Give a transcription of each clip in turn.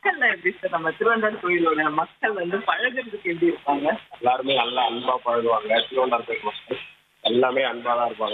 மக்கள்லாம் எப்படி சார் நம்ம திருவண்ணாமலை கோயிலோட மக்கள் வந்து பழகுறதுக்கு எப்படி இருப்பாங்க எல்லாருமே நல்லா அன்பா பழகுவாங்க திருவண்ணாமலை மக்கள் எல்லாமே அன்பா தான் இருப்பாங்க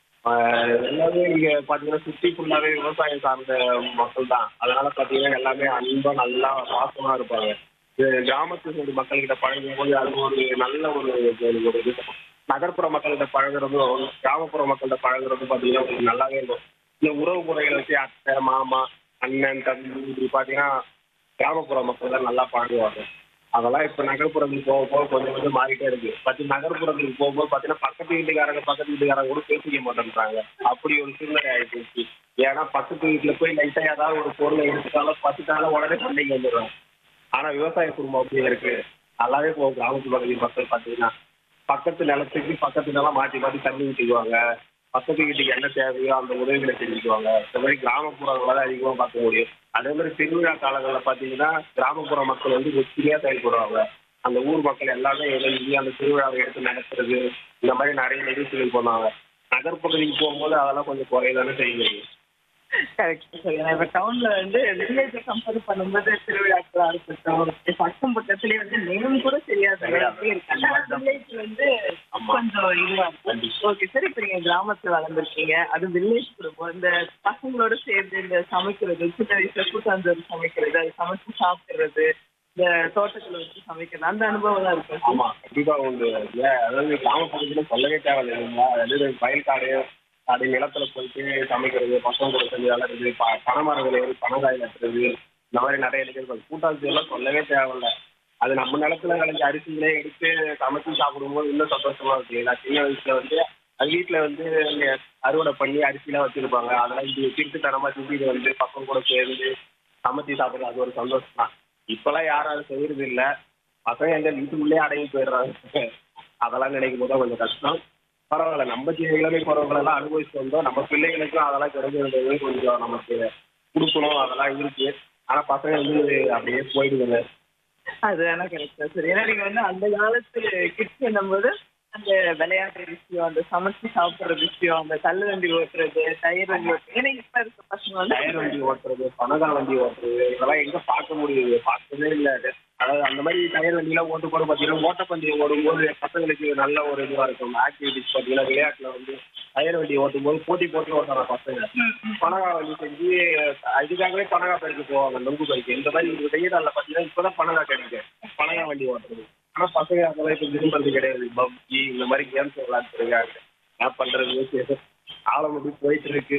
ஆஹ் எல்லாமே இங்க பாத்தீங்கன்னா சுத்தி ஃபுல்லாவே விவசாயம் சார்ந்த மக்கள் தான் அதனால பாத்தீங்கன்னா எல்லாமே அன்பா நல்லா பாசமா இருப்பாங்க இது கிராமத்து சைடு மக்கள் கிட்ட பழகும் போது அது ஒரு நல்ல ஒரு ஒரு ஒரு இது நகர்ப்புற மக்கள்கிட்ட பழகுறதும் கிராமப்புற மக்கள்கிட்ட பழகுறதும் பாத்தீங்கன்னா உங்களுக்கு நல்லாவே இருக்கும் இந்த உறவு முறைகளை வச்சு அத்தை மாமா அண்ணன் தம்பி இப்படி பாத்தீங்கன்னா கிராமப்புற மக்கள் தான் நல்லா பழகுவாங்க அதெல்லாம் இப்ப நகர்ப்புறத்துக்கு போக போக கொஞ்சம் கொஞ்சம் மாறிட்டே இருக்கு பட் நகர்ப்புறத்துக்கு போகும்போது பாத்தீங்கன்னா பக்கத்து வீட்டுக்காரங்க பக்கத்து வீட்டுக்காரங்க கூட பேசிக்க மாட்டேன்றாங்க அப்படி ஒரு சூழ்நிலை ஆயிடுச்சு ஏன்னா பக்கத்து வீட்டுல போய் லைட்டா ஏதாவது ஒரு பொருளை எடுத்துட்டாலும் பத்துட்டாலும் உடனே சண்டைக்கு வந்துடுறோம் ஆனா விவசாய குடும்பம் அப்படி இருக்கு நல்லாவே போகும் கிராமத்து பகுதி மக்கள் பாத்தீங்கன்னா பக்கத்து நிலத்துக்கு பக்கத்து நிலம் மாற்றி மாற்றி தண்ணி ஊற்றிக்குவாங்க பக்கத்து வீட்டுக்கு என்ன தேவையோ அந்த உதவிகளை செஞ்சுக்குவாங்க இந்த மாதிரி கிராமப்புறங்கள அதிகமா பார்க்க முடியும் அதே மாதிரி திருவிழா காலங்களில் பார்த்தீங்கன்னா கிராமப்புற மக்கள் வந்து ஒற்றுமையா செயல்படுவாங்க அந்த ஊர் மக்கள் எல்லாமே இணைஞ்சு அந்த திருவிழாவை எடுத்து நடத்துறது இந்த மாதிரி நிறைய நிகழ்ச்சிகள் பண்ணுவாங்க நகர்ப்பகுதிக்கு போகும்போது அதெல்லாம் கொஞ்சம் குறையதானே செய்யுங்க கரெக்ட் சார் ஏன்னா இப்ப டவுன்ல வந்து வில்லேஜ் கம்பேர் பண்ணும்போது திருவிழாக்களா இருக்கட்டும் பக்கம் பக்கத்துலயே வந்து நேம் கூட தெரியாத அளவுக்கு இருக்காங்க வில்லேஜ் வந்து கொஞ்சம் இதுவா இருக்கும் ஓகே சார் இப்ப நீங்க கிராமத்துல வளர்ந்துருக்கீங்க அது வில்லேஜ் குடும்பம் இந்த பசங்களோட சேர்ந்து இந்த சமைக்கிறது சின்ன வயசுல கூட்டாஞ்சோறு சமைக்கிறது அது சமைச்சு சாப்பிடுறது இந்த தோட்டத்துல வச்சு சமைக்கிறது அந்த அனுபவம் எல்லாம் இருக்கும் ஆமா கண்டிப்பா உண்டு ஏன் அதாவது கிராமப்பகுதியில சொல்லவே தேவையில்லை இல்லைங்களா அதாவது வயல்காடு அது நிலத்துல போயிட்டு சமைக்கிறது பசங்க கூட செஞ்சு வளர்றது ப- பனைமரங்கள் ஏறி பனங்காய் நட்டுறது இந்த மாதிரி நிறைய நிகழ்வுகள் கூட்டாஞ்சு எல்லாம் சொல்லவே தேவையில்ல அது நம்ம நிலத்துல விளைஞ்ச அரிசிகளே எடுத்து சமைச்சு சாப்பிடும்போது இன்னும் சந்தோஷமா இருக்கு நான் சின்ன வயசுல வந்து அது வீட்டுல வந்து இங்க அறுவடை பண்ணி அரிசிலாம் வச்சிருப்பாங்க அதெல்லாம் இது திருட்டுத்தனமா செஞ்சுட்டு வந்து பசங்க கூட சேர்ந்து சமைச்சு சாப்பிடுறது அது ஒரு சந்தோஷம் தான் இப்பெல்லாம் யாரும் அதை செய்யறது இல்ல பசங்க எங்க வீட்டுக்குள்ளேயே அடங்கி போயிடுறாங்க அதெல்லாம் நினைக்கும் போது கொஞ்சம் கஷ்டம் பரவாயில்ல நம்ம சின்ன இளமை பருவங்களெல்லாம் அனுபவிச்சு வந்தோம் நம்ம பிள்ளைகளுக்கும் அதெல்லாம் கிடைக்கிறது கொஞ்சம் நமக்கு கொடுக்கணும் அதெல்லாம் இருக்கு ஆனா பசங்க வந்து அப்படியே போயிடுதுங்க அது வேணா கரெக்ட் தான் சார் ஏன்னா நீங்க வந்து அந்த காலத்து கிட்ஸ் என்னும்போது அந்த விளையாடுற விஷயம் அந்த சமைச்சு சாப்பிடுற விஷயம் அந்த தள்ளு வண்டி ஓட்டுறது டயர் வண்டி ஓட்டுறது ஏன்னா இப்ப இருக்க பசங்க வந்து டயர் வண்டி ஓட்டுறது பனகா வண்டி ஓட்டுறது இதெல்லாம் எங்க பார்க்க முடியுது பார்த்ததே இல்ல அது. அதாவது அந்த மாதிரி டயர் வண்டிலாம் ஓட்டு போது பார்த்தீங்கன்னா ஓட்டப்பந்தயம் ஓடும்போது பசங்களுக்கு நல்ல ஒரு இதுவா இருக்கும் ஆக்டிவிட்டிஸ் பார்த்தீங்கன்னா விளையாட்டுல வந்து டயர் வண்டி ஓட்டும் போது போட்டி போட்டு ஓட்டுறாங்க பசங்க பனகா வண்டி செஞ்சு இதுக்காகவே பனகா பறிக்க போவாங்க நொங்கு பறிக்க இந்த மாதிரி இந்த வெயில் நாளில் பார்த்தீங்கன்னா இப்போதான் பனகா கிடைக்கு பனகா வண்டி ஓட்டுறது ஆனா பசங்க அதெல்லாம் இப்போ விரும்புறது கிடையாது பப்ஜி இந்த மாதிரி கேம்ஸ் விளையாட்டு இருக்காங்க என்ன பண்றது காலம் அப்படி போயிட்டு இருக்கு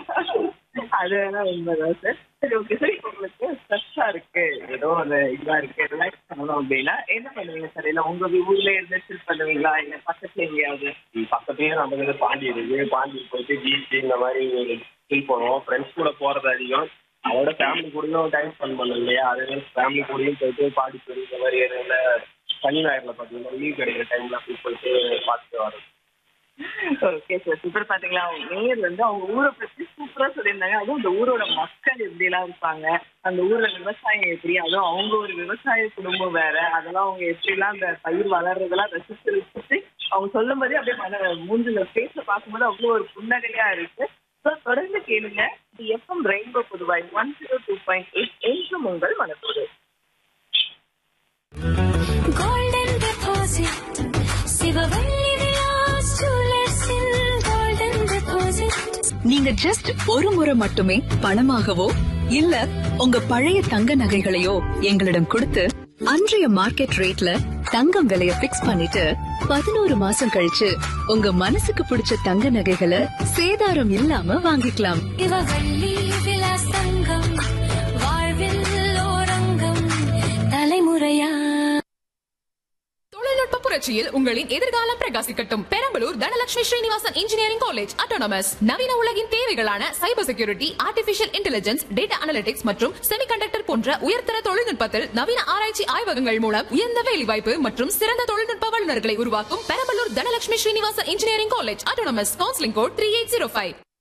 அது வேணா உண்மைதான் சார் சரி ஓகே சார் இப்போ உங்களுக்கு ஸ்ட்ரெஸ்ஸா இருக்கு ஏதோ அந்த இதா இருக்கு ரிலாக்ஸ் பண்ணணும் அப்படின்னா என்ன பண்ணுவீங்க சார் இல்ல உங்க ஊர்ல இருந்து சில் பண்ணுவீங்களா இல்ல பக்கத்துல எங்கேயாவது ம், பக்கத்துலயே நம்ம வந்து பாண்டி இருக்கு பாண்டி போயிட்டு பீச் இந்த மாதிரி ஃபீல் பண்ணுவோம் ஃப்ரெண்ட்ஸ் கூட போறது அதிகம் அதோட ஃபேமிலி கூடயும் டைம் ஸ்பெண்ட் பண்ணணும் இல்லையா அதே ஃபேமிலி கூடயும் போயிட்டு பாண்டி போய் இந்த மாதிரி ஏரியால சனி ஞாயிறுல பார்த்தீங்கன்னா லீவ் கிடைக்கிற டைம்ல அப்படி போயிட்டு பார்த்துட்டு வரோம் ஓகே சார் சூப்பர் பாத்தீங்களா அவங்க நேர் வந்து அவங்க ஊரை பத்தி சூப்பரா சொல்லியிருந்தாங்க அதுவும் அந்த ஊரோட மக்கள் எப்படி எல்லாம் இருப்பாங்க அந்த ஊர்ல விவசாயம் எப்படி அதுவும் அவங்க ஒரு விவசாய குடும்பம் வேற அதெல்லாம் அவங்க எப்படி எல்லாம் அந்த பயிர் வளர்றதெல்லாம் ரசிச்சு ரசிச்சு அவங்க சொல்லும் போதே அப்படியே மன மூஞ்சில பேச பார்க்கும்போது அவ்வளவு ஒரு புன்னகையா இருக்கு ஸோ தொடர்ந்து கேளுங்க இது FM rainbow Puduvai one zero two point eight என்றும் உங்கள் மனப்போடு கோல்டன் டெபாசிட் சிவவள்ளி விலாஸ் ஜுவல்லர்ஸில் கோல்டன் டெபாசிட் நீங்க ஜஸ்ட் ஒரு முறை மட்டுமே பணமாகவோ இல்ல உங்க பழைய தங்க நகைகளையோ எங்களிடம் கொடுத்து அன்றைய மார்க்கெட் ரேட்ல தங்கம் விலைய பிக்ஸ் பண்ணிட்டு பதினோரு மாசம் கழிச்சு உங்க மனசுக்கு பிடிச்ச தங்க நகைகளை சேதாரம் இல்லாம வாங்கிக்கலாம் சிவவள்ளி விலாஸ் தங்கம் வாழ்வில் ஓரங்கம் தலைமுறையா தொழில்நுட்ப புரட்சியில் உங்களின் எதிர்காலம் பிரகாசிக்கட்டும் Perambalur Dhanalakshmi Srinivasan engineering college autonomous நவீன உலகின் தேவைகளான cyber security artificial intelligence data analytics மற்றும் செமிகண்டக்டர் போன்ற உயர்தர தொழில்நுட்பத்தில் நவீன ஆராய்ச்சி ஆய்வகங்கள் மூலம் உயர்ந்த வேலைவாய்ப்பு மற்றும் சிறந்த தொழில்நுட்ப வல்லுநர்களை உருவாக்கும் Perambalur Dhanalakshmi Srinivasan engineering college autonomous counselling code three eight zero five